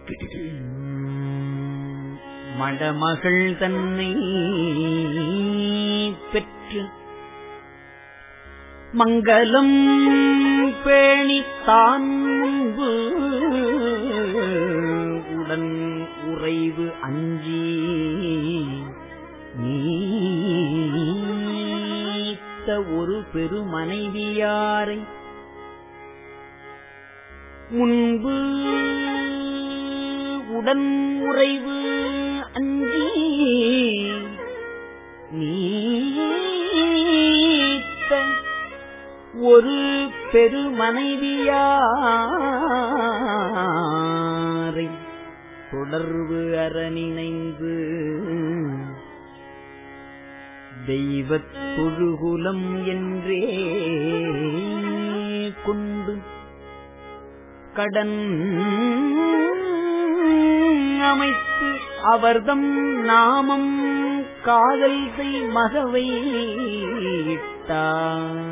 மடமகள் தன்னை பெற்று மங்களம் பேணித்தான் முன்பு உடன் உறைவு அஞ்சி நீத்த ஒரு பெருமனைவியாரை முன்பு உடன் உறைவு அஞ்சி நீத்த ஒரு பெருமனைவியாரை தொடர்பு அறநினைந்து தெய்வத் தொழுகுலம் என்றே கொண்டு கடன் அமைத்து அவர்தம் நாமம் காதல் செய் மகவை இட்டார்